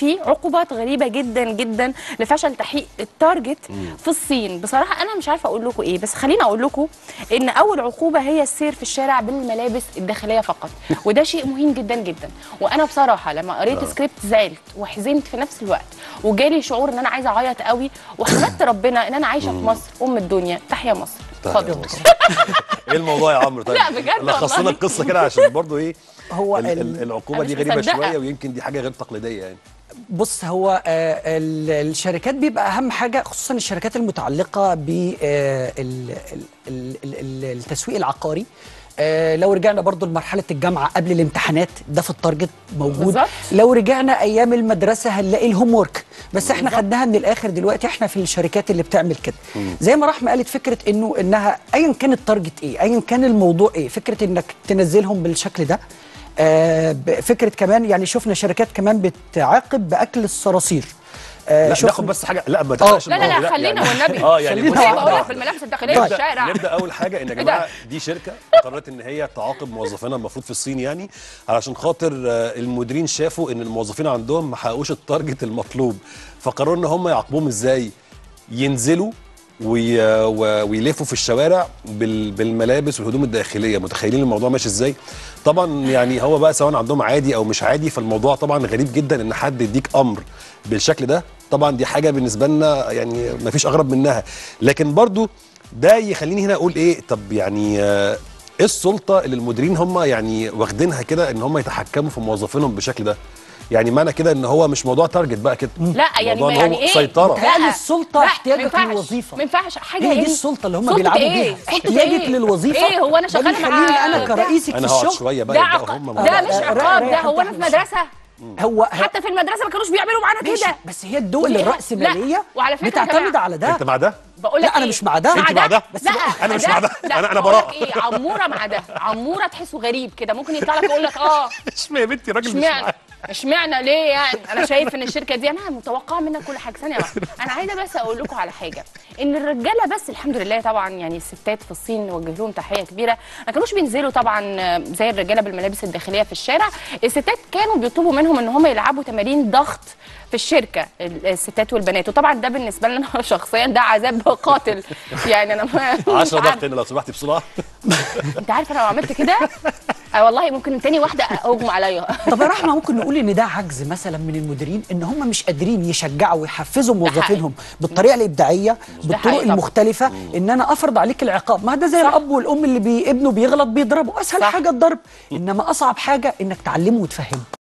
في عقوبات غريبه جدا جدا لفشل تحقيق التارجت في الصين بصراحه انا مش عارفه اقول لكم ايه بس خليني اقول لكم ان اول عقوبه هي السير في الشارع بالملابس الداخليه فقط وده شيء مهم جدا جدا وانا بصراحه لما قريت سكريبت زعلت وحزنت في نفس الوقت وجالي شعور ان انا عايزه اعيط قوي وحمدت ربنا ان انا عايشه في مصر ام الدنيا تحيا مصر اتفضل ايه الموضوع يا عمرو طيب لا، بجد لخص لنا والله. القصه كده عشان برضو ايه هو ال- ال- ال- العقوبه أنا دي مش غريبه مصدقة. شويه ويمكن دي حاجه غير تقليديه يعني بص هو آه، ال- الشركات بيبقى اهم حاجه خصوصا الشركات المتعلقه بالتسويق العقاري آه، لو رجعنا برضو لمرحله الجامعه قبل الامتحانات ده في التارجت موجود بالظبط. لو رجعنا ايام المدرسه هنلاقي الهوم ورك بس احنا خدناها من الاخر دلوقتي احنا في الشركات اللي بتعمل كده زي ما رحمه قالت فكره انه انها ايا كان التارجت ايه ايا كان الموضوع ايه فكره انك تنزلهم بالشكل ده آه، ب- فكره كمان يعني شفنا شركات كمان بتعاقب باكل الصراصير آه، لا شفنا- ناخد بس حاجه لا ما تقلقش لا لا الموضوع، لا خلينا يعني- والنبي اه يعني خلينا بص، زي واحدة ما بقول لك واحدة. في الملابس الداخليه في نبدا الشارع نبدا اول حاجه ان يا إيه جماعه ده؟ دي شركه قررت ان هي تعاقب موظفينها المفروض في الصين يعني علشان خاطر آه، المديرين شافوا ان الموظفين عندهم ما حققوش التارجت المطلوب فقرروا ان هم يعاقبوهم ازاي ينزلوا وي... و- ويلفوا في الشوارع بال... بالملابس والهدوم الداخليه متخيلين الموضوع ماشي ازاي طبعا يعني هو بقى سواء عندهم عادي او مش عادي فالموضوع طبعا غريب جدا ان حد يديك امر بالشكل ده طبعا دي حاجه بالنسبه لنا يعني ما فيش اغرب منها لكن برضو ده يخليني هنا اقول ايه طب يعني آه، ايه السلطه اللي المديرين هم يعني واخدينها كده ان هم يتحكموا في موظفينهم بالشكل ده يعني معنى كده ان هو مش موضوع تارجت بقى كده لا يعني موضوع ما إن هو يعني ايه سيطره بتهيألي السلطة لا، احتياجك ما ينفعش، للوظيفة. ما ينفعش حاجه هي يعني دي السلطه اللي هم سلطة بيلعبوا إيه؟ بيها سلطة احتياجك إيه؟ للوظيفه ايه هو انا ده شغاله بيخليني مع انا كرئيسك في انا هقعد الشغل شويه بقى ده يبدأوا عق... هم ده مع مش بعض. عقاب ده رايح هو انا في تحت مدرسه هو حتى في المدرسه ما كانوش بيعملوا معانا ماشي، كده بس هي الدول لا، الرأسمالية وعلى فكرة بتعتمد كمان- على ده انت مع ده بقول لك لا، أنا إيه؟ مش مع ده. أنت مع ده؟ بس لا بقى- أنا مش مع ده. لا، أنا- أنا بقول لك براء. ايه عموره مع ده عموره تحسه غريب كده ممكن يطلع لك يقول لك اه اشمعنى يا بنتي راجل مش اشمعنى معايا اشمعنى ليه يعني انا شايف ان الشركه دي انا متوقعه منها كل حاجه ثانيه واحدة. انا عايزه بس اقول لكم على حاجه ان الرجاله بس الحمد لله طبعا يعني الستات في الصين نوجه لهم تحيه كبيره ما كانوش بينزلوا طبعا زي الرجاله بالملابس الداخليه في الشارع الستات كانوا بيطلبوا منهم ان هم يلعبوا تمارين ضغط في الشركه ال- الستات والبنات وطبعا ده بالنسبه لنا أنا شخصيا ده عذاب قاتل يعني انا ما 10 مش عارفة. ضغط هنا لو سمحتي بسرعه انت عارفه انا لو عملت كده آه والله ممكن تاني واحده اغمى عليا طب يا رحمه ممكن نقول ان ده عجز مثلا من المديرين ان هم مش قادرين يشجعوا ويحفزوا موظفينهم بالطريقه الابداعيه بالطرق حقيقي طبعا. المختلفه ان انا افرض عليك العقاب ما ده زي صح. الاب والام اللي بي ابنه بيغلط بيضربه اسهل صح. حاجه الضرب انما اصعب حاجه انك تعلمه وتفهمه